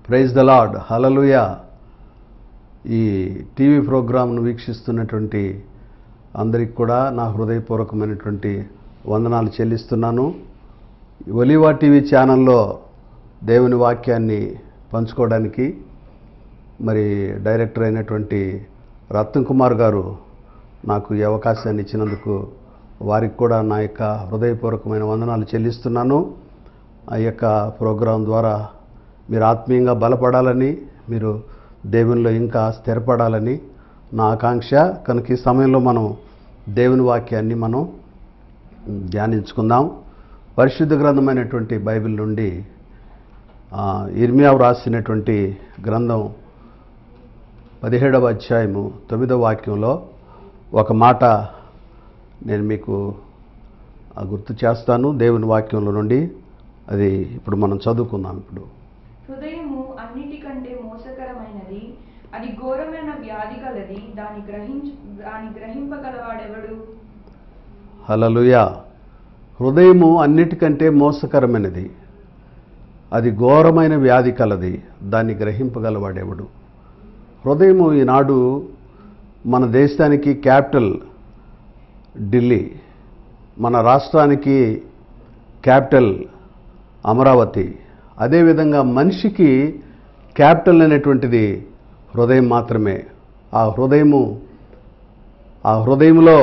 Praise the lord హలలుయ ఈ TV ప్రోగ్రాంను వీక్షిస్తున్నటువంటి అందరికి కూడా నా హృదయపూర్వకమైనటువంటి వందనాలు చెల్లిస్తున్నాను ఒలివా టీవీ ఛానల్లో దేవుని వాక్యాన్ని పంచుకోవడానికి మరి డైరెక్టర్ అయినటువంటి రత్న్ కుమార్ గారు నాకు ఈ అవకాశాన్ని ఇచ్చినందుకు వారికి కూడా నా యొక్క హృదయపూర్వకమైన వందనాలు చెల్లిస్తున్నాను ఆ యొక్క ప్రోగ్రాం ద్వారా మీరు ఆత్మీయంగా బలపడాలని మీరు దేవునిలో ఇంకా స్థిరపడాలని నా ఆకాంక్ష కనుక ఈ సమయంలో మనం దేవుని వాక్యాన్ని మనం ధ్యానించుకుందాం పరిశుద్ధ గ్రంథమైనటువంటి బైబిల్ నుండి ఆ, ఇర్మియా వ్రాసినటువంటి గ్రంథం పదిహేడవ అధ్యాయము తొమ్మిదవ వాక్యంలో ఒక మాట నేను మీకు ఆ, గుర్తు చేస్తాను దేవుని వాక్యంలో నుండి అది ఇప్పుడు మనం చదువుకుందాం ఇప్పుడు హృదయము అన్నిటికంటే మోసకరమైనది అది ఘోరమైన వ్యాధి కలది దాని గ్రహించ దాని గ్రహింపగలవాడెవడు హలలుయ హృదయము అన్నిటికంటే మోసకరమైనది అది ఘోరమైన వ్యాధి కలది దాన్ని గ్రహింపగలవాడెవడు హృదయము ఈనాడు మన దేశానికి క్యాపిటల్ ఢిల్లీ మన రాష్ట్రానికి క్యాపిటల్ అమరావతి అదేవిధంగా మనిషికి క్యాపిటల్ అనేటువంటిది హృదయం మాత్రమే ఆ హృదయము ఆ హృదయంలో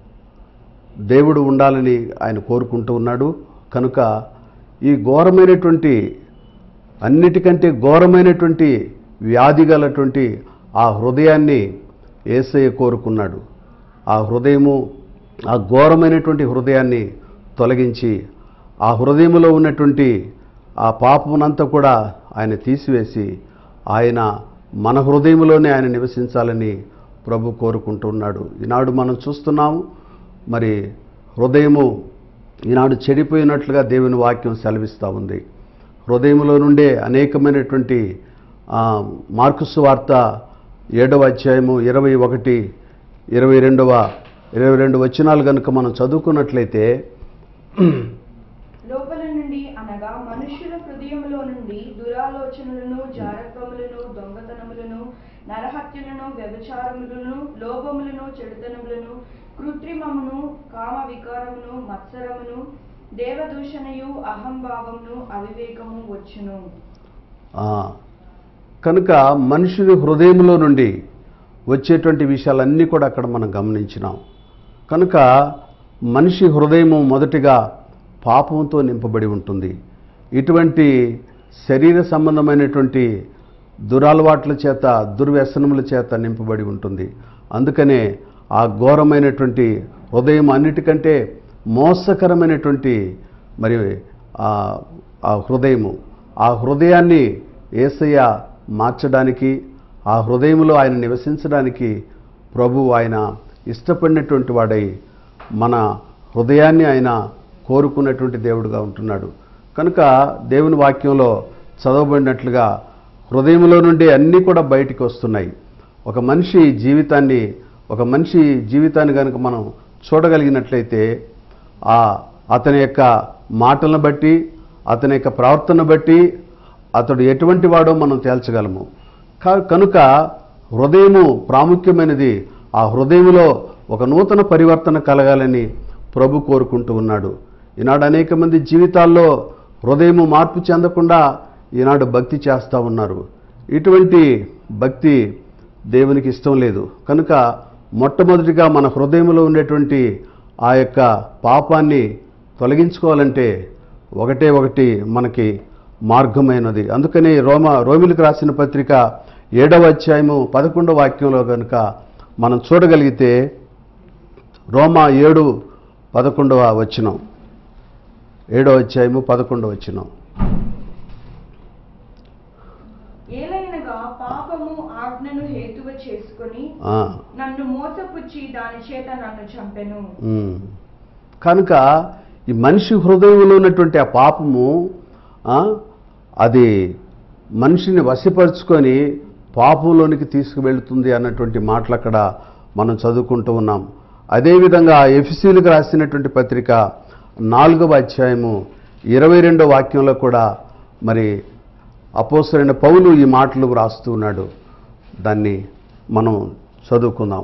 దేవుడు ఉండాలని ఆయన కోరుకుంటూ ఉన్నాడు కనుక ఈ ఘోరమైనటువంటి అన్నిటికంటే ఘోరమైనటువంటి వ్యాధి గలటువంటి ఆ హృదయాన్ని ఏసయ్య కోరుకున్నాడు ఆ హృదయము ఆ ఘోరమైనటువంటి హృదయాన్ని తొలగించి ఆ హృదయములో ఉన్నటువంటి ఆ పాపమునంతా కూడా ఆయన తీసివేసి ఆయన మన హృదయంలోనే ఆయన నివసించాలని ప్రభు కోరుకుంటున్నాడు ఈనాడు మనం చూస్తున్నాము మరి హృదయము ఈనాడు చెడిపోయినట్లుగా దేవుని వాక్యం సెలవిస్తూ ఉంది హృదయంలో నుండే అనేకమైనటువంటి ఆ, మార్కుసు వార్త ఏడవ అధ్యాయము ఇరవై ఒకటి ఇరవై రెండవ ఇరవై రెండు వచనాలు కనుక మనం చదువుకున్నట్లయితే లోపల నుండి అనగా మనుష్యుల హృదయములో నుండి దురాలోచనలను జారత్వములను దొంగతనములను నరహత్యలను వ్యభిచారములను లోభములను చెడుతనములను కృత్రిమమును కామ వికారమును మత్సరమును దేవదూషణయు అహంభావమును అవివేకము వచ్చును ఆ, కనుక మనుషుని హృదయంలో నుండి వచ్చేటువంటి విషయాలన్నీ కూడా అక్కడ మనం గమనించినాం కనుక మనిషి హృదయము మొదటిగా పాపంతో నింపబడి ఉంటుంది ఇటువంటి శరీర సంబంధమైనటువంటి దురలవాట్ల చేత దుర్వ్యసనముల చేత నింపబడి ఉంటుంది అందుకనే ఆ ఘోరమైనటువంటి హృదయం అన్నిటికంటే మోసకరమైనటువంటి మరి ఆ ఆ హృదయము ఆ హృదయాన్ని ఏసయ్య మార్చడానికి ఆ హృదయంలో ఆయన నివసించడానికి ప్రభు ఆయన ఇష్టపడినటువంటి వాడై మన హృదయాన్ని ఆయన కోరుకున్నటువంటి దేవుడుగా ఉంటున్నాడు కనుక దేవుని వాక్యంలో చదవబడినట్లుగా హృదయంలో నుండి అన్నీ కూడా బయటికి వస్తున్నాయి ఒక మనిషి జీవితాన్ని ఒక మనిషి జీవితాన్ని కనుక మనం చూడగలిగినట్లయితే ఆ అతని యొక్క మాటలను బట్టి అతని యొక్క ప్రవర్తన బట్టి అతడు ఎటువంటి వాడో మనం తేల్చగలము కా- కనుక హృదయము ప్రాముఖ్యమైనది ఆ హృదయములో ఒక నూతన పరివర్తన కలగాలని ప్రభు కోరుకుంటూ ఉన్నాడు ఈనాడు అనేక మంది జీవితాల్లో హృదయము మార్పు చెందకుండా ఈనాడు భక్తి చేస్తూ ఉన్నారు ఇటువంటి భక్తి దేవునికి ఇష్టం లేదు కనుక మొట్టమొదటిగా మన హృదయంలో ఉండేటువంటి ఆ యొక్క పాపాన్ని తొలగించుకోవాలంటే ఒకటే ఒకటి మనకి మార్గమైనది అందుకని రోమ రోమిలకు రాసిన పత్రిక ఏడవ అధ్యాయము పదకొండవ వాక్యంలో కనుక మనం చూడగలిగితే రోమా ఏడు పదకొండవ వచనం ఏడవ అధ్యాయము పదకొండవ వచనం ఏలైనగా పాపము ఆజ్ఞను హేతువ చేసుకొని ఆ, నన్ను మోసపుచ్చి దాని చేత నన్ను చంపెను ఉమ్. కనుక ఈ మనిషి హృదయంలో ఉన్నటువంటి ఆ పాపము ఆ, అది మనిషిని వశపరుచుకొని పాపంలోనికి తీసుకువెళ్తుంది అన్నటువంటి మాటలు అక్కడ మనం చదువుకుంటూ ఉన్నాం అదేవిధంగా ఎఫ్సీలకు రాసినటువంటి పత్రిక నాలుగవ అధ్యాయము ఇరవై రెండో వాక్యంలో కూడా మరి అపోసరైన పౌలు ఈ మాటలు వ్రాస్తూ ఉన్నాడు దాన్ని మనం చదువుకుందాం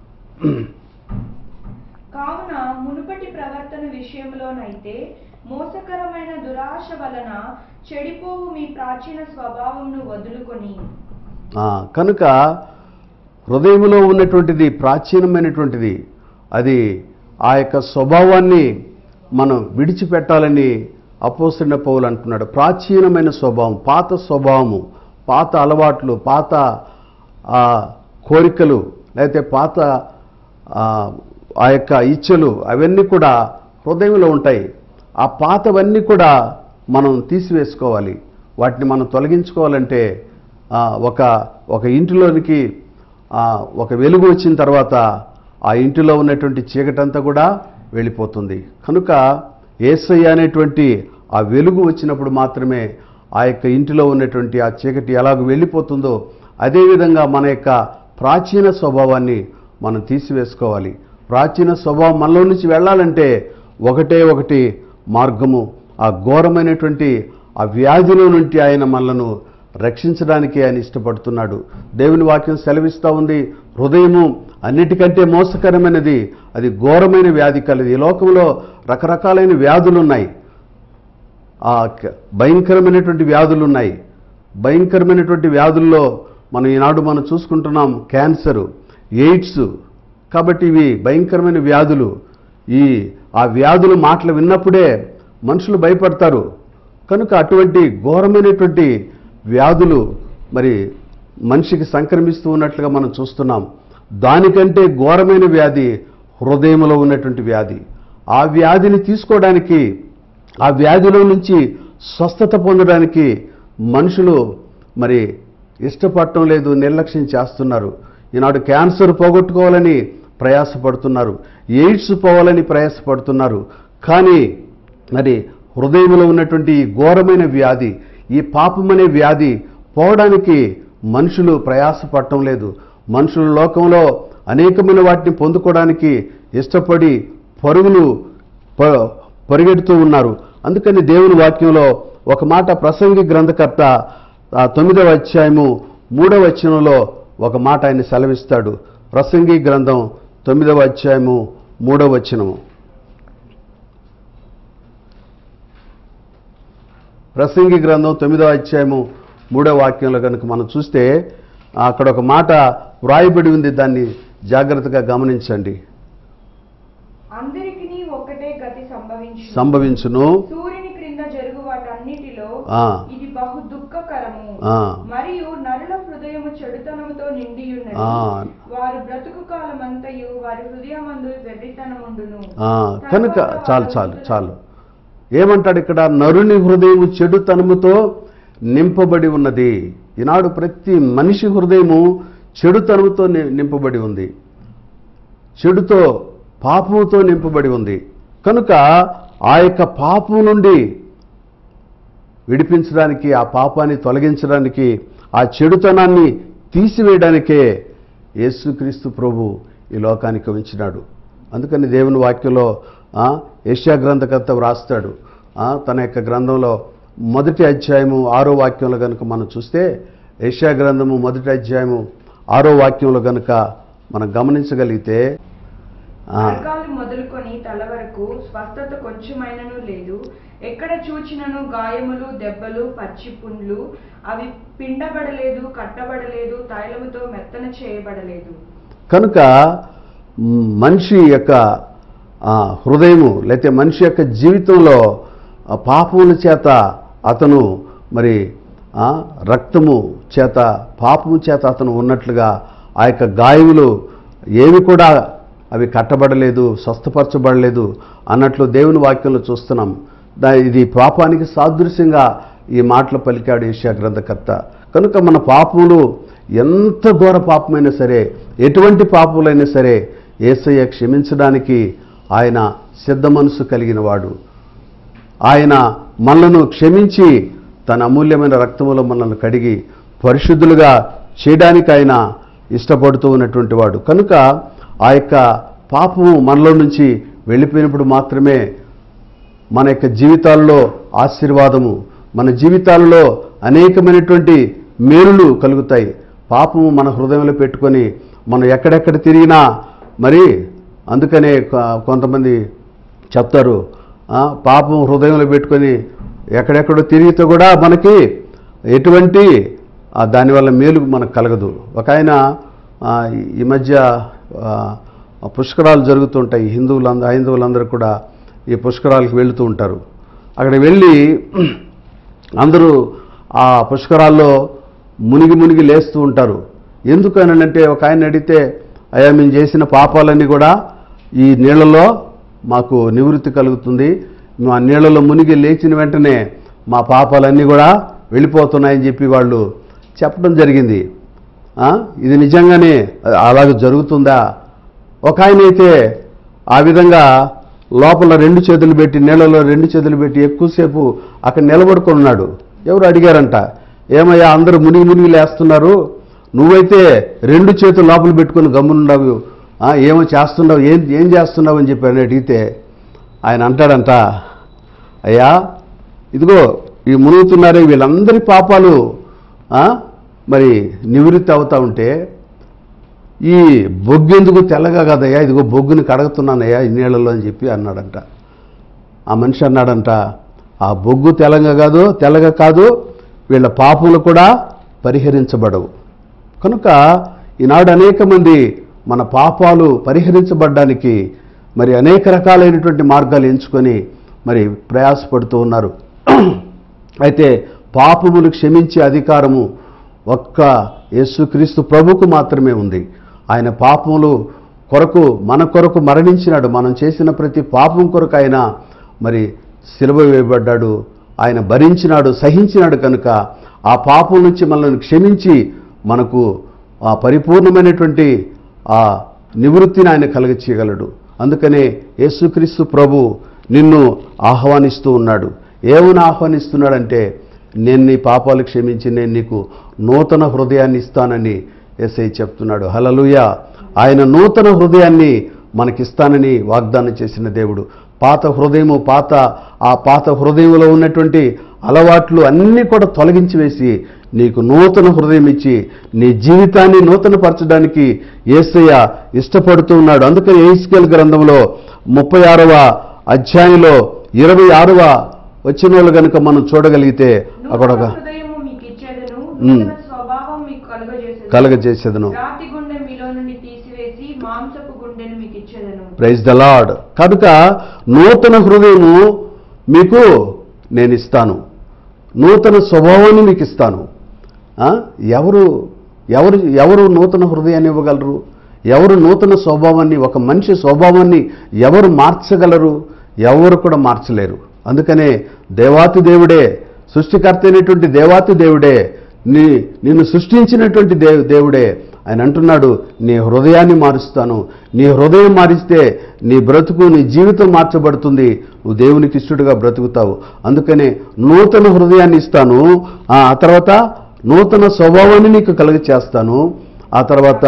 కావున మునుపటి ప్రవర్తన విషయంలోనైతే మోసకరమైన దురాశ వలన చెడిపోవు మీ ప్రాచీన స్వభావంను వదులుకొని ఆ, కనుక హృదయంలో ఉన్నటువంటిది ప్రాచీనమైనటువంటిది అది ఆ యొక్క స్వభావాన్ని మనం విడిచిపెట్టాలని అపోసరిన పౌలు అంటున్నాడు ప్రాచీనమైన స్వభావం పాత స్వభావము పాత అలవాట్లు పాత ఆ, కోరికలు లేకపోతే పాత ఆ, ఆ యొక్క ఇచ్చలు అవన్నీ కూడా హృదయంలో ఉంటాయి ఆ పాతవన్నీ కూడా మనం తీసివేసుకోవాలి వాటిని మనం తొలగించుకోవాలంటే ఆ, ఒక ఒక ఇంటిలోనికి ఆ, ఒక వెలుగు వచ్చిన తర్వాత ఆ ఇంటిలో ఉన్నటువంటి చీకటంతా కూడా వెళ్ళిపోతుంది కనుక ఏసయ్య అనేటువంటి ఆ వెలుగు వచ్చినప్పుడు మాత్రమే ఆ యొక్క ఇంటిలో ఉన్నటువంటి ఆ చీకటి ఎలాగ వెళ్ళిపోతుందో అదేవిధంగా మన యొక్క ప్రాచీన స్వభావాన్ని మనం తీసివేసుకోవాలి ప్రాచీన స్వభావం మనలో నుంచి వెళ్ళాలంటే ఒకటే ఒకటి మార్గము ఆ ఘోరమైనటువంటి ఆ వ్యాధిలో నుండి ఆయన మనలను రక్షించడానికి ఆయన ఇష్టపడుతున్నాడు దేవుని వాక్యం సెలవిస్తూ ఉంది హృదయము అన్నిటికంటే మోసకరమైనది అది ఘోరమైన వ్యాధి కలది ఈ లోకంలో రకరకాలైన వ్యాధులు ఉన్నాయి ఆ క- భయంకరమైనటువంటి వ్యాధులు ఉన్నాయి భయంకరమైనటువంటి వ్యాధుల్లో మనం ఈనాడు మనం చూసుకుంటున్నాం క్యాన్సరు ఎయిడ్స్ కాబట్టి ఇవి భయంకరమైన వ్యాధులు ఈ ఆ వ్యాధులు మాటలు విన్నప్పుడే మనుషులు భయపడతారు కనుక అటువంటి ఘోరమైనటువంటి వ్యాధులు మరి మనిషికి సంక్రమిస్తూ ఉన్నట్లుగా మనం చూస్తున్నాం దానికంటే ఘోరమైన వ్యాధి హృదయంలో ఉన్నటువంటి వ్యాధి ఆ వ్యాధిని తీసుకోవడానికి ఆ వ్యాధిలో నుంచి స్వస్థత పొందడానికి మనుషులు మరి ఇష్టపడటం లేదు నిర్లక్ష్యం చేస్తున్నారు ఈనాడు క్యాన్సర్ పోగొట్టుకోవాలని ప్రయాసపడుతున్నారు ఎయిడ్స్ పోవాలని ప్రయాసపడుతున్నారు కానీ మరి హృదయంలో ఉన్నటువంటి ఈ ఘోరమైన వ్యాధి ఈ పాపమనే వ్యాధి పోవడానికి మనుషులు ప్రయాసపడటం లేదు మనుషుల లోకంలో అనేకమైన వాటిని పొందుకోవడానికి ఇష్టపడి పరుగులు ప- పరిగెడుతూ ఉన్నారు అందుకని దేవుని వాక్యంలో ఒక మాట ప్రసంగి గ్రంథకర్త ఆ తొమ్మిదవ అధ్యాయము మూడవ వచనంలో ఒక మాట ఆయన సెలవిస్తాడు ప్రసంగి గ్రంథం తొమ్మిదవ అధ్యాయము మూడవ వచనము ప్రసంగి గ్రంథం తొమ్మిదవ అధ్యాయము మూడవ వాక్యంలో కనుక మనం చూస్తే అక్కడ ఒక మాట వ్రాయబడి ఉంది దాన్ని జాగ్రత్తగా గమనించండి అందరికిని ఒక్కటే గతి సంభవించు సంభవించును సూర్యుని క్రింద జరుగు వాటన్నిటిలో ఆ. ఇది బహు దుఃఖకరము ఆ. మరియు నరుల హృదయము చెడుతనముతో నిండి ఉన్నది ఆ. వారి బ్రతుకు కాలమంతయు వారి హృదయమందు వెర్రితనముండును ఆ, కనుక తరువాత చాలు వారు చాలు మృతుల- చాలు ఏమంటాడు ఇక్కడ నరుని హృదయము చెడుతనముతో నింపబడి ఉన్నది ఈనాడు ప్రతి మనిషి హృదయము చెడుతనముతో ని- నింపబడి ఉంది చెడుతో పాపముతో నింపబడి ఉంది కనుక ఆ యొక్క పాపం నుండి విడిపించడానికి ఆ పాపాన్ని తొలగించడానికి ఆ చెడుతనాన్ని తీసివేయడానికే యేసుక్రీస్తు ప్రభు ఈ లోకానికి ఉంచినాడు అందుకని దేవుని వాక్యంలో ఆ, యెషయా గ్రంథకర్త వ్రాస్తాడు ఆ, తన యొక్క గ్రంథంలో మొదటి అధ్యాయము ఆరో వాక్యంలో కనుక మనం చూస్తే యెషయా గ్రంథము మొదటి అధ్యాయము ఆరో వాక్యంలో కనుక మనం గమనించగలిగితే ఆ, మార్గాలు మొదలుకొని తల వరకు స్వస్థత కొంచెమైనను లేదు ఎక్కడ చూచినను గాయములు దెబ్బలు పచ్చి పుండ్లు అవి పిండబడలేదు కట్టబడలేదు తైలముతో మెత్తన చేయబడలేదు కనుక మ్, మనిషి యొక్క ఆ, హృదయము లేకపోతే మనిషి యొక్క జీవితంలో ఆ, పాపముల చేత అతను మరి ఆ, రక్తము చేత పాపము చేత అతను ఉన్నట్లుగా ఆ యొక్క గాయములు ఏవి కూడా అవి కట్టబడలేదు స్వస్థపరచబడలేదు అన్నట్లు దేవుని వాక్యంలో చూస్తున్నాం దా ఇది పాపానికి సాదృశ్యంగా ఈ మాటలు పలికాడు ఏషియా గ్రంథకర్త కనుక మన పాపములు ఎంత ఘోర పాపమైనా సరే ఎటువంటి పాపములైనా సరే ఏసయ్య క్షమించడానికి ఆయన సిద్ధ మనసు కలిగిన వాడు ఆయన మనలను క్షమించి తన అమూల్యమైన రక్తములో మనల్ని కడిగి పరిశుద్ధులుగా చేయడానికి ఆయన ఇష్టపడుతూ ఉన్నటువంటి వాడు కనుక ఆ యొక్క పాపము మనలో నుంచి వెళ్ళిపోయినప్పుడు మాత్రమే మన యొక్క జీవితాల్లో ఆశీర్వాదము మన జీవితాల్లో అనేకమైనటువంటి మేలులు కలుగుతాయి పాపము మన హృదయంలో పెట్టుకొని మనం ఎక్కడెక్కడ తిరిగినా మరి అందుకనే కొ- కొంతమంది చెప్తారు ఆ, పాపం హృదయంలో పెట్టుకొని ఎక్కడెక్కడో తిరిగితే కూడా మనకి ఎటువంటి ఆ, దానివల్ల మేలు మనకు కలగదు ఒక ఆయన ఆ, ఈ మధ్య ఆ, పుష్కరాలు జరుగుతుంటాయి హిందువులందరూ హైందవులందరూ కూడా ఈ పుష్కరాలకు వెళుతూ ఉంటారు అక్కడ వెళ్ళి అందరూ ఆ పుష్కరాల్లో మునిగి మునిగి లేస్తూ ఉంటారు ఎందుకు అని అంటే ఒక ఆయన అడిగితే అయ్యా మేము చేసిన పాపాలన్నీ కూడా ఈ నీళ్ళలో మాకు నివృత్తి కలుగుతుంది మేము ఆ నీళ్ళలో మునిగి లేచిన వెంటనే మా పాపాలన్నీ కూడా వెళ్ళిపోతున్నాయని చెప్పి వాళ్ళు చెప్పడం జరిగింది ఆ, ఇది నిజంగానే అలాగ జరుగుతుందా ఒక ఆయన అయితే ఆ విధంగా లోపల రెండు చేతులు పెట్టి నీళ్ళలో రెండు చేతులు పెట్టి ఎక్కువసేపు అక్కడ నిలబడుకొని ఉన్నాడు ఎవరు అడిగారంట ఏమయ్యా అందరూ మునిగి మునిగి లేస్తున్నారు నువ్వైతే రెండు చేతులు లోపల పెట్టుకొని గమ్మునున్నావు ఆ, ఏమో చేస్తున్నావు ఏం ఏం చేస్తున్నావు అని చెప్పి అని అడిగితే ఆయన అంటాడంట అయ్యా ఇదిగో ఈ మునుగుతున్నారే వీళ్ళందరి పాపాలు ఆ, మరి నివృత్తి అవుతా ఉంటే ఈ బొగ్గు ఎందుకు తెల్లగా కదయ్యా ఇదిగో బొగ్గుని కడుగుతున్నానయ్యా ఈ నీళ్ళలో అని చెప్పి అన్నాడంట ఆ మనిషి అన్నాడంట ఆ బొగ్గు తెల్లగా కాదు తెల్లగా కాదు వీళ్ళ పాపములు కూడా పరిహరించబడవు కనుక ఈనాడు అనేక మంది మన పాపాలు పరిహరించబడ్డానికి మరి అనేక రకాలైనటువంటి మార్గాలు ఎంచుకొని మరి ప్రయాసపడుతూ ఉన్నారు అయితే పాపములు క్షమించే అధికారము ఒక్క యేసుక్రీస్తు ప్రభుకు మాత్రమే ఉంది ఆయన పాపములు కొరకు మన కొరకు మరణించినాడు మనం చేసిన ప్రతి పాపం కొరకు ఆయన మరి సిలువ వేయబడ్డాడు ఆయన భరించినాడు సహించినాడు కనుక ఆ పాపం నుంచి మనల్ని క్షమించి మనకు ఆ పరిపూర్ణమైనటువంటి ఆ నివృత్తిని ఆయన కలగచేయగలడు అందుకనే యేసుక్రీస్తు ప్రభు నిన్ను ఆహ్వానిస్తూ ఉన్నాడు ఏమని ఆహ్వానిస్తున్నాడంటే నేను నీ పాపాలు క్షమించి నేను నీకు నూతన హృదయాన్ని ఇస్తానని ఎస్ఐ చెప్తున్నాడు హలలుయ ఆయన నూతన హృదయాన్ని మనకిస్తానని వాగ్దానం చేసిన దేవుడు పాత హృదయము పాత ఆ పాత హృదయంలో ఉన్నటువంటి అలవాట్లు అన్నీ కూడా తొలగించి వేసి నీకు నూతన హృదయం ఇచ్చి నీ జీవితాన్ని నూతనపరచడానికి ఏసయ్య ఇష్టపడుతూ ఉన్నాడు అందుకని ఏస్కేల్ గ్రంథంలో ముప్పై ఆరవ అధ్యాయంలో ఇరవై ఆరవ వచ్చిన వాళ్ళు కనుక మనం చూడగలిగితే అక్కడ ఒక నూతన హృదయము మీకు ఇచ్చేదను మ్మ్. నూతన స్వభావం మీకు కలుగజేసేదను కలగజేసేదను రాతి గుండె మీలో నుండి తీసివేసి మాంసపు గుండెను మీకు ఇచ్చేదను ప్రైజ్ ద లార్డ్ కనుక నూతన హృదయము మీకు నేను ఇస్తాను నూతన స్వభావాన్ని మీకు ఇస్తాను ఆ? ఎవరు ఎవరు ఎవరు నూతన హృదయాన్ని ఇవ్వగలరు ఎవరు నూతన స్వభావాన్ని ఒక మనిషి స్వభావాన్ని ఎవరు మార్చగలరు ఎవరు కూడా మార్చలేరు అందుకనే దేవాతి దేవుడే సృష్టికర్త అయినటువంటి దేవాతి దేవుడే నీ నిన్ను సృష్టించినటువంటి దేవు దేవుడే ఆయన అంటున్నాడు నీ హృదయాన్ని మారుస్తాను నీ హృదయం మారిస్తే నీ బ్రతుకు నీ జీవితం మార్చబడుతుంది నువ్వు దేవునికి ఇష్టడుగా బ్రతుకుతావు అందుకనే నూతన హృదయాన్ని ఇస్తాను ఆ ఆ తర్వాత నూతన స్వభావాన్ని నీకు కలుగ చేస్తాను ఆ తర్వాత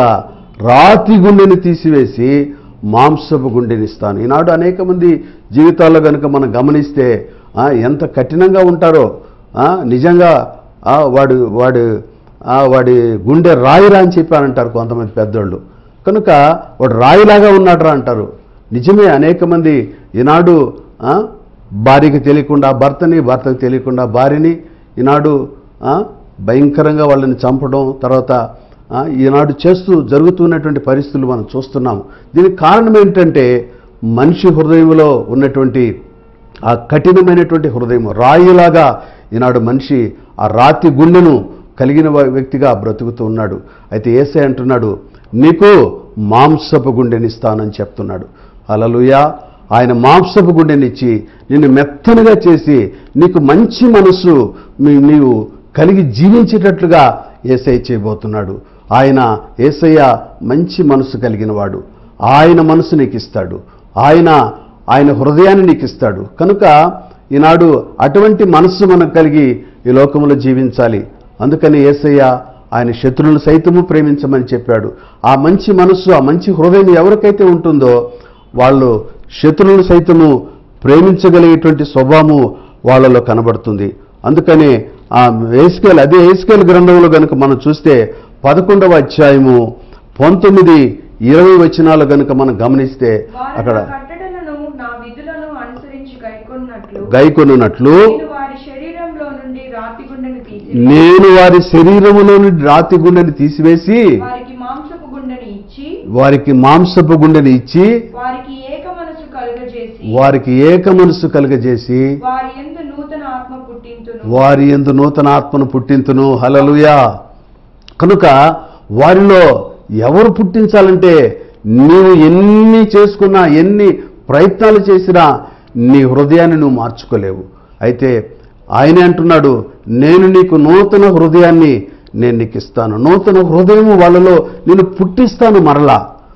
రాతి గుండెని తీసివేసి మాంసపు గుండెని ఇస్తాను ఈనాడు అనేక మంది జీవితాల్లో కనుక మనం గమనిస్తే ఆ, ఎంత కఠినంగా ఉంటారో ఆ, నిజంగా ఆ, వాడు వాడు ఆ, వాడి గుండె రాయిరా అని చెప్పారంటారు కొంతమంది పెద్దోళ్ళు కనుక వాడు రాయిలాగా ఉన్నాడురా అంటారు నిజమే అనేక మంది ఈనాడు ఆ, భార్యకి తెలియకుండా భర్తని భర్తకు తెలియకుండా భార్యని ఈనాడు ఆ, భయంకరంగా వాళ్ళని చంపడం తర్వాత ఆ, ఈనాడు చేస్తూ జరుగుతున్నటువంటి పరిస్థితులు మనం చూస్తున్నాము దీనికి కారణం ఏంటంటే మనిషి హృదయంలో ఉన్నటువంటి ఆ కఠినమైనటువంటి హృదయం రాయిలాగా ఈనాడు మనిషి ఆ రాతి గుండెను కలిగిన వ- వ్యక్తిగా బ్రతుకుతూ ఉన్నాడు అయితే ఏసే అంటున్నాడు నీకు మాంసపు గుండెనిస్తానని చెప్తున్నాడు అలలుయా ఆయన మాంసపు గుండెనిచ్చి నిన్ను మెత్తనగా చేసి నీకు మంచి మనస్సు మీ- నీవు కలిగి జీవించేటట్లుగా ఏసై చేయబోతున్నాడు ఆయన ఏసయ్య మంచి మనసు కలిగిన వాడు ఆయన మనసు నీకు ఇస్తాడు ఆయన ఆయన హృదయాన్ని నీకు ఇస్తాడు కనుక ఈనాడు అటువంటి మనస్సు మనకు కలిగి ఈ లోకంలో జీవించాలి అందుకని ఏసయ్య ఆయన శత్రువులను సైతము ప్రేమించమని చెప్పాడు ఆ మంచి మనస్సు ఆ మంచి హృదయం ఎవరికైతే ఉంటుందో వాళ్ళు శత్రువులను సైతము ప్రేమించగలిగేటువంటి స్వభావము వాళ్ళలో కనబడుతుంది అందుకనే ఆ ఏస్కేల్ అదే ఏస్కేల్ గ్రంథంలో కనుక మనం చూస్తే పదకొండవ అధ్యాయము పంతొమ్మిది ఇరవై వచనాలు కనుక మనం గమనిస్తే వారు అక్కడ నా కట్టడలను నా విధులను అనుసరించి గైకొన్నట్లు గైకొనున్నట్లు నేను వారి శరీరంలో నుండి రాతి గుండెని తీసి నేను వారి శరీరములో నుండి రాతి గుండెని తీసివేసి వారికి మాంసపు గుండెని ఇచ్చి వారికి మాంసపు గుండెని ఇచ్చి వారికి ఏక మనసు కలుగజేసి వారికి ఏక మనసు కలుగజేసి వారి ఎందు నూతన ఆత్మ పుట్టింతును వారి ఎందు నూతన ఆత్మను పుట్టింతును హలలుయా కనుక వారిలో ఎవరు పుట్టించాలంటే నీవు ఎన్ని చేసుకున్నా ఎన్ని ప్రయత్నాలు చేసినా నీ హృదయాన్ని నువ్వు మార్చుకోలేవు అయితే ఆయనే అంటున్నాడు నేను నీకు నూతన హృదయాన్ని నేను నీకు ఇస్తాను నూతన హృదయం వాళ్ళలో నేను పుట్టిస్తాను మరలా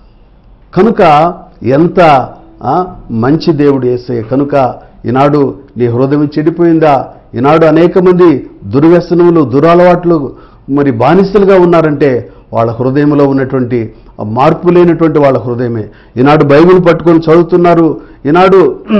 కనుక ఎంత ఆ, మంచి దేవుడు ఏసయ్య కనుక ఈనాడు నీ హృదయం చెడిపోయిందా ఈనాడు అనేక మంది దుర్వ్యసనములు దురలవాట్లు మరి బానిసలుగా ఉన్నారంటే వాళ్ళ హృదయంలో ఉన్నటువంటి ఆ మార్పు లేనటువంటి వాళ్ళ హృదయమే ఈనాడు బైబిల్ పట్టుకొని చదువుతున్నారు ఈనాడు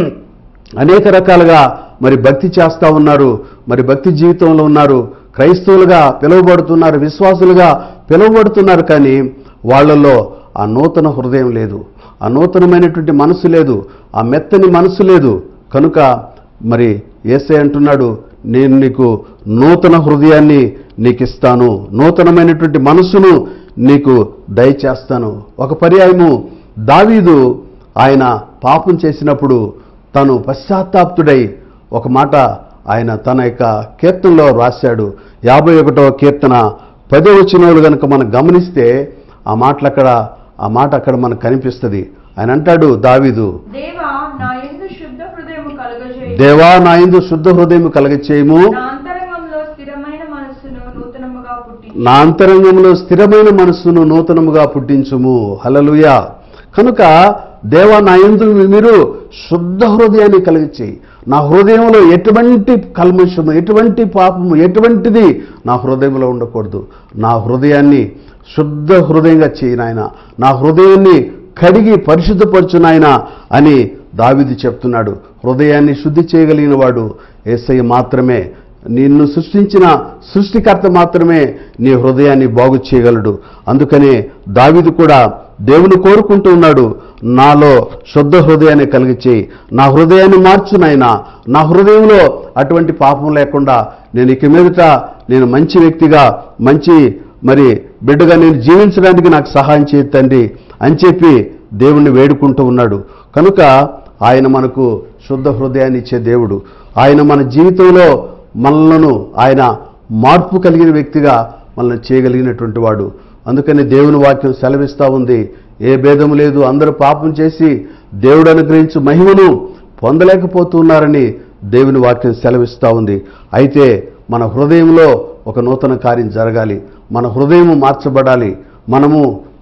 అనేక రకాలుగా మరి భక్తి చేస్తూ ఉన్నారు మరి భక్తి జీవితంలో ఉన్నారు క్రైస్తవులుగా పిలువబడుతున్నారు విశ్వాసులుగా పిలువబడుతున్నారు కానీ వాళ్ళలో ఆ నూతన హృదయం లేదు ఆ నూతనమైనటువంటి మనసు లేదు ఆ మెత్తని మనసు లేదు కనుక మరి ఏసై అంటున్నాడు నేను నీకు నూతన హృదయాన్ని నీకు ఇస్తాను నూతనమైనటువంటి మనసును నీకు దయచేస్తాను ఒక పర్యాయము దావీదు ఆయన పాపం చేసినప్పుడు తను పశ్చాత్తాప్తుడై ఒక మాట ఆయన తన యొక్క కీర్తనలో రాశాడు యాభై ఒకటవ కీర్తన పదో వచనాలు కనుక మనం గమనిస్తే ఆ మాటలు అక్కడ ఆ మాట అక్కడ మనకు కనిపిస్తుంది ఆయన అంటాడు దావీదు దేవా నా ఎందు శుద్ధ హృదయము కలుగజేయి దేవా నా యందు శుద్ధ హృదయం కలగచేయము నా అంతరంగంలో స్థిరమైన మనస్సును నూతనముగా పుట్టి నా అంతరంగంలో స్థిరమైన మనస్సును నూతనముగా పుట్టించుము హలలుయా కనుక దేవా నా యందు మీరు శుద్ధ హృదయాన్ని కలిగించేయి నా హృదయంలో ఎటువంటి కల్మషము ఎటువంటి పాపము ఎటువంటిది నా హృదయంలో ఉండకూడదు నా హృదయాన్ని శుద్ధ హృదయంగా చేయి నాయన నా హృదయాన్ని కడిగి పరిశుద్ధపరచు నాయన అని దావిది చెప్తున్నాడు హృదయాన్ని శుద్ధి చేయగలిగిన వాడు ఏసై మాత్రమే నిన్ను సృష్టించిన సృష్టికర్త మాత్రమే నీ హృదయాన్ని బాగు చేయగలడు అందుకనే దావిదు కూడా దేవుని కోరుకుంటూ ఉన్నాడు నాలో శుద్ధ హృదయాన్ని కలిగిచేయి నా హృదయాన్ని మార్చు నాయనా నా హృదయంలో అటువంటి పాపం లేకుండా నేను ఇక మీదట నేను మంచి వ్యక్తిగా మంచి మరి బిడ్డగా నేను జీవించడానికి నాకు సహాయం చేయి తండ్రి అని చెప్పి దేవుణ్ణి వేడుకుంటూ ఉన్నాడు కనుక ఆయన మనకు శుద్ధ హృదయాన్ని ఇచ్చే దేవుడు ఆయన మన జీవితంలో మనలను ఆయన మార్పు కలిగిన వ్యక్తిగా మనల్ని చేయగలిగినటువంటి వాడు అందుకని దేవుని వాక్యం సెలవిస్తూ ఉంది ఏ భేదము లేదు అందరూ పాపం చేసి దేవుడు అనుగ్రహించు మహిమను పొందలేకపోతున్నారని దేవుని వాక్యం సెలవిస్తూ ఉంది అయితే మన హృదయంలో ఒక నూతన కార్యం జరగాలి మన హృదయం మార్చబడాలి మనము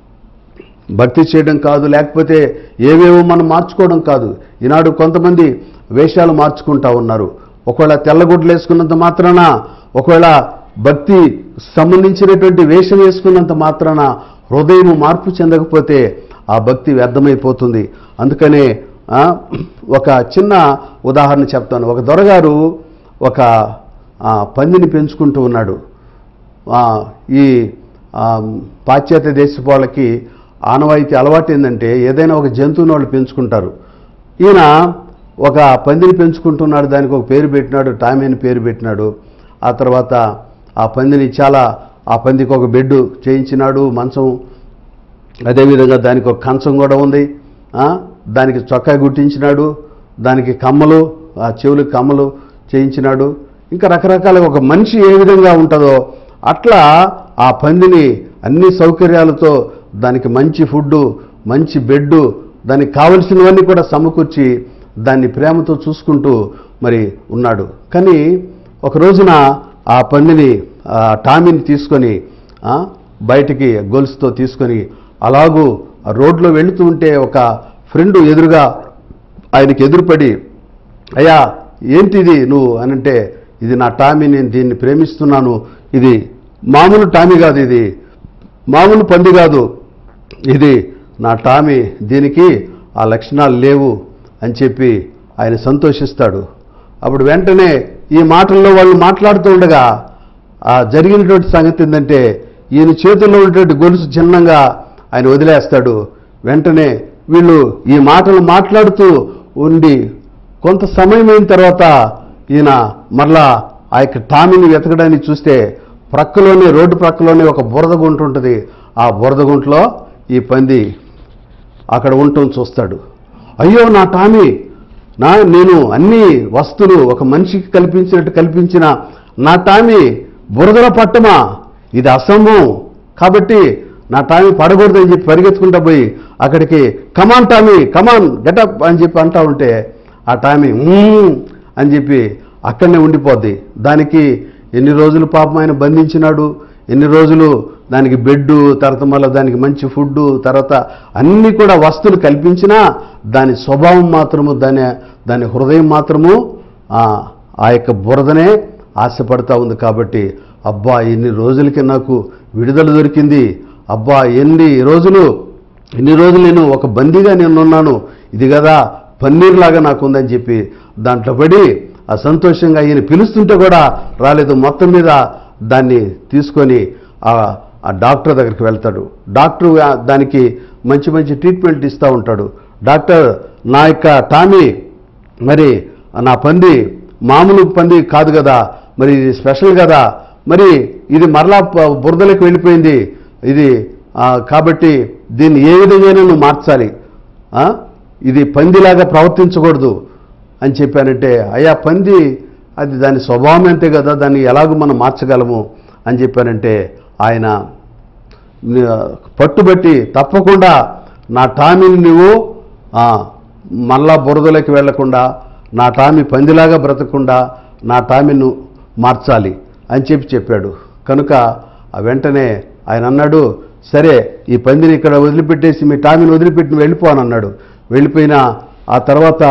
భక్తి చేయడం కాదు లేకపోతే ఏవేవో మనం మార్చుకోవడం కాదు ఈనాడు కొంతమంది వేషాలు మార్చుకుంటా ఉన్నారు ఒకవేళ తెల్లగుడ్లు వేసుకున్నంత మాత్రాన ఒకవేళ భక్తి సంబంధించినటువంటి వేషం వేసుకున్నంత మాత్రాన హృదయం మార్పు చెందకపోతే ఆ భక్తి వ్యర్థమైపోతుంది అందుకనే ఆ, ఒక చిన్న ఉదాహరణ చెప్తాను ఒక దొరగారు ఒక ఆ, పందిని పెంచుకుంటూ ఉన్నాడు ఆ, ఈ ఆ, పాశ్చాత్య దేశపు వాళ్ళకి ఆనవాయితీ అలవాటు ఏంటంటే ఏదైనా ఒక జంతువుని వాళ్ళు పెంచుకుంటారు ఈయన ఒక పందిని పెంచుకుంటున్నాడు దానికి ఒక పేరు పెట్టినాడు టామీ అని పేరు పెట్టినాడు ఆ తర్వాత ఆ పందిని చాలా ఆ పందికి ఒక బెడ్ చేయించినాడు మంచం అదేవిధంగా దానికి ఒక కంచం కూడా ఉంది ఆ, దానికి చొక్కా గుట్టించినాడు దానికి కమ్మలు ఆ చెవులకు కమ్మలు చేయించినాడు ఇంకా రకరకాలుగా ఒక మనిషి ఏ విధంగా ఉంటుందో అట్లా ఆ పందిని అన్ని సౌకర్యాలతో దానికి మంచి ఫుడ్డు మంచి బెడ్డు దానికి కావలసినవన్నీ కూడా సమకూర్చి దాన్ని ప్రేమతో చూసుకుంటూ మరి ఉన్నాడు కానీ ఒక రోజున ఆ పందిని ఆ టామీని తీసుకొని ఆ, బయటికి గొలుసుతో తీసుకొని అలాగూ ఆ రోడ్లో వెళుతూ ఉంటే ఒక ఫ్రెండ్ ఎదురుగా ఆయనకి ఎదురుపడి అయ్యా ఏంటిది నువ్వు అని అంటే ఇది నా టామీ నేను దీన్ని ప్రేమిస్తున్నాను ఇది మామూలు టామీ కాదు ఇది మామూలు పంది కాదు ఇది నా టామీ దీనికి ఆ లక్షణాలు లేవు అని చెప్పి ఆయన సంతోషిస్తాడు అప్పుడు వెంటనే ఈ మాటల్లో వాళ్ళు మాట్లాడుతూ ఉండగా ఆ జరిగినటువంటి సంగతి ఏంటంటే ఈయన చేతుల్లో ఉన్నటువంటి గొలుసు చిన్నంగా ఆయన వదిలేస్తాడు వెంటనే వీళ్ళు ఈ మాటలు మాట్లాడుతూ ఉండి కొంత సమయం అయిన తర్వాత ఈయన మరలా ఆ యొక్క టామీని వెతకడానికి చూస్తే ప్రక్కలోనే రోడ్డు ప్రక్కలోనే ఒక బురద గుంట ఉంటుంది ఆ బురద గుంటలో ఈ పంది అక్కడ ఉండటం చూస్తాడు అయ్యో నా టామీ నా నేను అన్ని వస్తువులు ఒక మనిషికి కల్పించినట్టు కల్పించిన నా టామీ బురదలో పట్టమా ఇది అసంభవం కాబట్టి నా టామీ పడకూడదని చెప్పి పరిగెత్తుకుంటా పోయి అక్కడికి కమాన్ టామీ కమాన్ గెటప్ అని చెప్పి అంటా ఉంటే ఆ టామీ "మ్మ్" అని చెప్పి అక్కడనే ఉండిపోద్ది దానికి ఎన్ని రోజులు పాపం ఆయన బంధించినాడు ఎన్ని రోజులు దానికి బెడ్ తర్వాత మళ్ళీ దానికి మంచి ఫుడ్ తర్వాత అన్ని కూడా వస్తువులు కల్పించినా దాని స్వభావం మాత్రము దాని దాని హృదయం మాత్రము ఆ ఆ యొక్క బురదనే ఆశపడతా ఉంది కాబట్టి అబ్బా ఎన్ని రోజులకి నాకు విడుదల దొరికింది అబ్బా ఎన్ని రోజులు ఎన్ని రోజులు నేను ఒక బందీగా నేను ఉన్నాను ఇది కదా పన్నీర్లాగా నాకు ఉందని చెప్పి దాంట్లో పడి ఆ సంతోషంగా ఈయన పిలుస్తుంటే కూడా రాలేదు మొత్తం మీద దాన్ని తీసుకొని ఆ ఆ డాక్టర్ దగ్గరికి వెళ్తాడు డాక్టర్ ఆ- దానికి మంచి మంచి ట్రీట్మెంట్ ఇస్తూ ఉంటాడు డాక్టర్ నా యొక్క టామీ మరి నా పంది మామూలు పంది కాదు కదా మరి ఇది స్పెషల్ కదా మరి ఇది మరలా ప- బురదలోకి వెళ్ళిపోయింది ఇది ఆ, కాబట్టి దీన్ని ఏ విధంగానే నువ్వు మార్చాలి ఆ? ఇది పందిలాగా ప్రవర్తించకూడదు అని చెప్పానంటే అయ్యా పంది అది దాని స్వభావం అంతే కదా దాన్ని ఎలాగో మనం మార్చగలము అని చెప్పానంటే ఆయన ని- పట్టుబట్టి తప్పకుండా నా టామీని నువ్వు ఆ, మళ్ళా బురదలోకి వెళ్లకుండా నా టామీ పందిలాగా బ్రతకకుండా నా టామీను మార్చాలి అని చెప్పి చెప్పాడు కనుక ఆ వెంటనే ఆయన అన్నాడు సరే ఈ పందిని ఇక్కడ వదిలిపెట్టేసి మీ టామీని వదిలిపెట్టి నువ్వు వెళ్ళిపో అని అన్నాడు వెళ్ళిపోయిన ఆ తర్వాత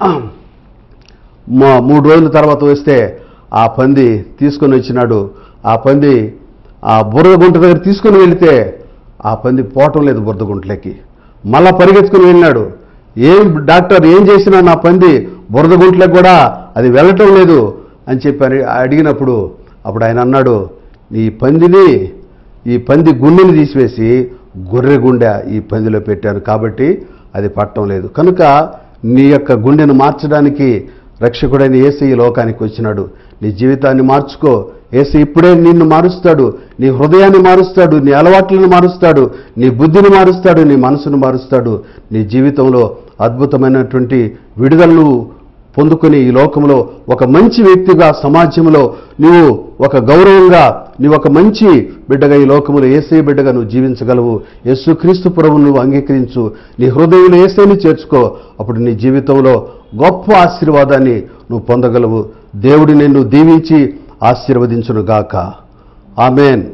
మా మూడు రోజుల తర్వాత వస్తే ఆ పంది తీసుకొని వచ్చినాడు ఆ పంది ఆ బురద గుంట దగ్గర తీసుకొని వెళితే ఆ పంది పోవటం లేదు బురద గుంటలోకి మళ్ళా పరిగెత్తుకుని వెళ్ళినాడు ఏం డాక్టర్ ఏం చేసినా నా పంది బురద గుంటలకు కూడా అది వెళ్ళటం లేదు అని చెప్పి అని అడిగినప్పుడు అప్పుడు ఆయన అన్నాడు ఈ పందిని ఈ పంది గుండెని తీసివేసి గొర్రె గుండె ఈ పందిలో పెట్టాను కాబట్టి అది పట్టడం లేదు కనుక నీ యొక్క గుండెను మార్చడానికి రక్షకుడైన ఏసీ ఈ లోకానికి వచ్చినాడు నీ జీవితాన్ని మార్చుకో ఏసీ ఇప్పుడే నిన్ను మారుస్తాడు నీ హృదయాన్ని మారుస్తాడు నీ అలవాట్లను మారుస్తాడు నీ బుద్ధిని మారుస్తాడు నీ మనసును మారుస్తాడు నీ జీవితంలో అద్భుతమైనటువంటి విడుదలను పొందుకొని ఈ లోకంలో ఒక మంచి వ్యక్తిగా సమాజంలో నువ్వు ఒక గౌరవంగా నీవు ఒక మంచి బిడ్డగా ఈ లోకంలో ఏసే బిడ్డగా నువ్వు జీవించగలవు యేసు క్రీస్తు ప్రభు నువ్వు అంగీకరించు నీ హృదయంలో ఏసేని చేర్చుకో అప్పుడు నీ జీవితంలో గొప్ప ఆశీర్వాదాన్ని నువ్వు పొందగలవు దేవుడి నిన్ను దీవించి ఆశీర్వదించునుగాక ఆమెన్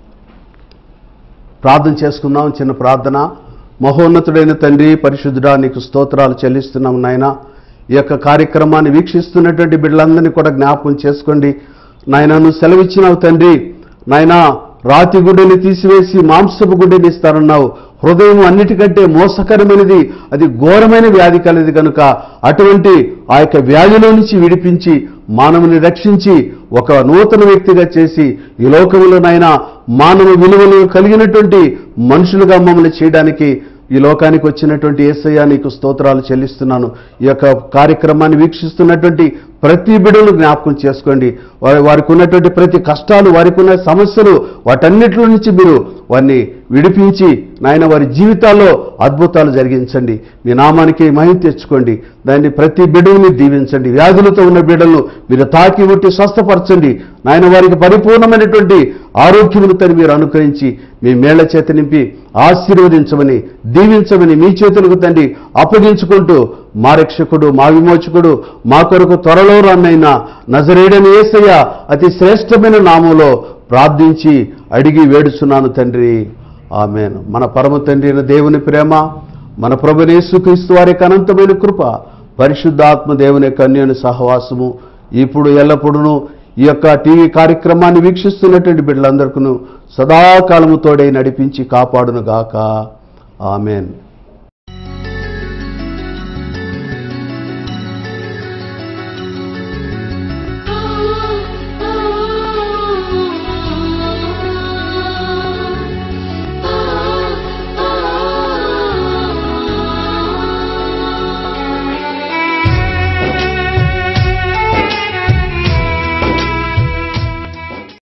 ప్రార్థన చేసుకుందాం చిన్న ప్రార్థన మహోన్నతుడైన తండ్రి పరిశుద్ధుడా నీకు స్తోత్రాలు చెల్లిస్తున్నాం నాయన ఈ యొక్క కార్యక్రమాన్ని వీక్షిస్తున్నటువంటి బిడ్డలందరినీ కూడా జ్ఞాపకం చేసుకోండి నాయన నువ్వు సెలవిచ్చినావు తండ్రి నాయన రాతి గుడ్డని తీసివేసి మాంసపు గుడ్డని ఇస్తారన్నావు హృదయం అన్నిటికంటే మోసకరమైనది అది ఘోరమైన వ్యాధి కలిది కనుక అటువంటి ఆ యొక్క వ్యాధిలో నుంచి విడిపించి మానవుని రక్షించి ఒక నూతన వ్యక్తిగా చేసి ఈ లోకములోనైనా మానవ విలువలు కలిగినటువంటి మనుషులుగా మమ్మల్ని చేయడానికి ఈ లోకానికి వచ్చినటువంటి ఏసయ్య నీకు స్తోత్రాలు చెల్లిస్తున్నాను ఈ యొక్క కార్యక్రమాన్ని వీక్షిస్తున్నటువంటి ప్రతి బిడ్డలు జ్ఞాపకం చేసుకోండి వారి వారికి ఉన్నటువంటి ప్రతి కష్టాలు వారికి ఉన్న సమస్యలు వాటన్నిటిలో నుంచి మీరు వారిని విడిపించి నాయన వారి జీవితాల్లో అద్భుతాలు జరిగించండి మీ నామానికి మహిమ తెచ్చుకోండి దాన్ని ప్రతి బిడ్డని దీవించండి వ్యాధులతో ఉన్న బిడ్డలను మీరు తాకి ముట్టి స్వస్థపరచండి నాయన వారికి పరిపూర్ణమైనటువంటి ఆరోగ్యమును తని మీరు అనుగ్రహించి మీ మేళ్ల చేత నింపి ఆశీర్వదించమని దీవించమని మీ చేతులకు తండ్రి అప్పగించుకుంటూ మా రక్షకుడు మా విమోచకుడు మా కొరకు త్వరలో రానైనా నజరేడని ఏసయ్య అతి శ్రేష్టమైన నామంలో ప్రార్థించి అడిగి వేడుచున్నాను తండ్రి ఆమెను మన పరమ తండ్రి అయిన దేవుని ప్రేమ మన ప్రభునేసుక్రీస్తు వారి యొక్క అనంతమైన కృప పరిశుద్ధాత్మ దేవుని యొక్క అన్యోన్య సహవాసము ఇప్పుడు ఎల్లప్పుడూ ఈ యొక్క టీవీ కార్యక్రమాన్ని వీక్షిస్తున్నటువంటి బిడ్డలందరికీ సదాకాలము తోడై నడిపించి కాపాడును గాక ఆమెన్